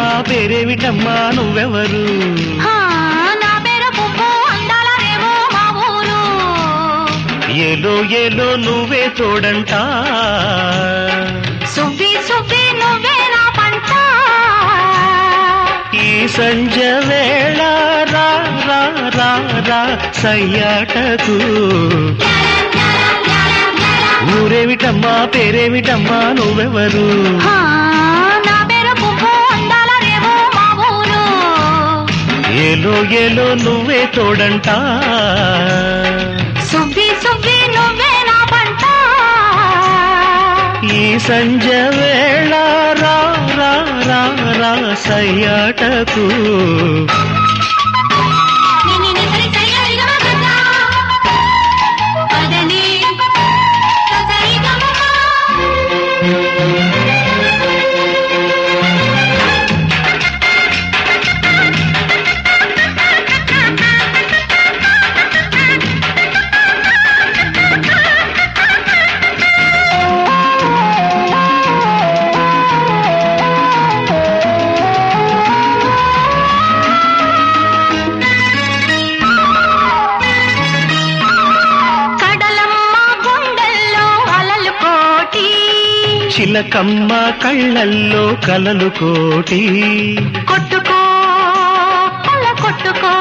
పేరేమిటమ్మా పేరేమిటమ్మా నువ్వెవరు హా, నా పేరు పువ్వు అందాల రేవో మా ఊరు ఏలో ఏలో నువ్వే తోడంట సువ్వి సువ్వి నువ్వే నా పంట ఈ సంజ వేళ రా రా రా రా సయ్యాటకు ఊరేమిటమ్మా పేరేమిటమ్మా నువ్వెవరు హా, నా పేరు పువ్వు అందాల రేవో మా ఊరు ఏలో ఏలో నువ్వే తోడంట సువ్వి సువ్వి నువ్వే నా పంట ఈ సంజ వేళ రా రా రా రా సయ్యాటకు నిని నిసరి సయ్యరిగా గదా. పదని ససరిగమమా. కడలమ్మ గుండెల్లో అలలు కోటి చిలకమ్మ కళ్ళల్లో కలలు కోటి కొట్టుకో కళ్ళ కొట్టుకో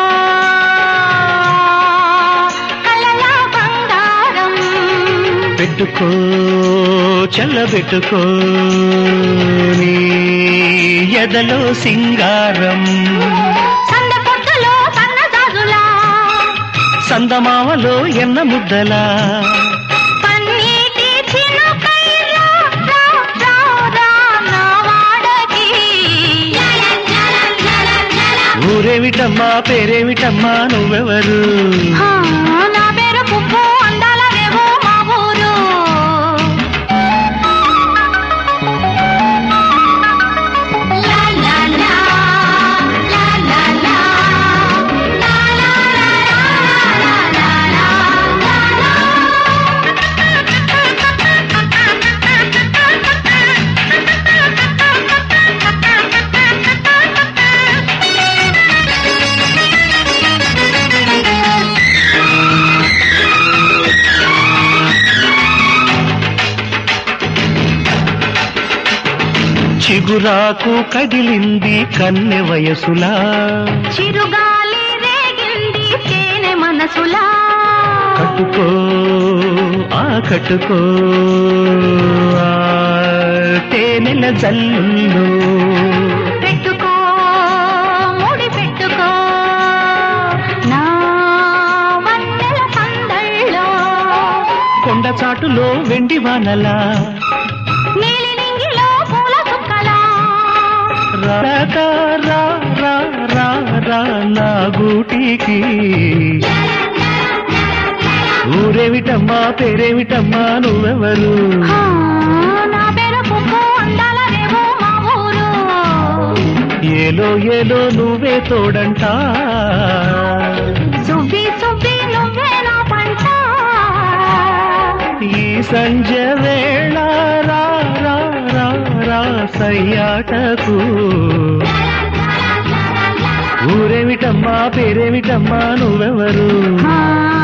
కళ్ళల బంగారం పెట్టుకో చల్లబెట్టుకో నీ ఎదలో సింగారం సంద పొట్టులో సన్నజాజులా సందమావలో ఎన్న ముద్దలా పన్నీటి చినుకై రా, రా, రా, రా, నా వాడకి. ఊరేమిటమ్మా పేరేమిటమ్మా నువ్వెవరు హా, నా పేరు పువ్వు అందాల రేవో మా ఊరు లా, లా, లా, లా, లా, లా, లా, లా, లా, లా, లా, లా, లా, చిగురాకు కదిలింది కన్నె వయసులా చిరుగాలి రేగింది తేనె మనసులా కట్టుకో ఆ కట్టుకో ఆ తేనెల జల్లుల్లో పెట్టుకో ముడి పెట్టుకో నా వన్నెల పందళ్ళో కొండ చాటులో వెండి వానలా నీలి నింగిలో పూల చుక్కలా రాక రా రా రా రా నా గూటికి ఊరేమిటమ్మా పేరేమిటమ్మా నువ్వెవరు హా, నా పేరు పువ్వు అందాల రేవో మా ఊరు ఏలో ఏలో నువ్వే తోడంట సువ్వి సువ్వి నువ్వే నా పంట ఈ సంజ వేళ రా రా రా రా సయ్యాటకు ఊరేమిటమ్మా పేరేమిటమ్మా నువ్వెవరు హా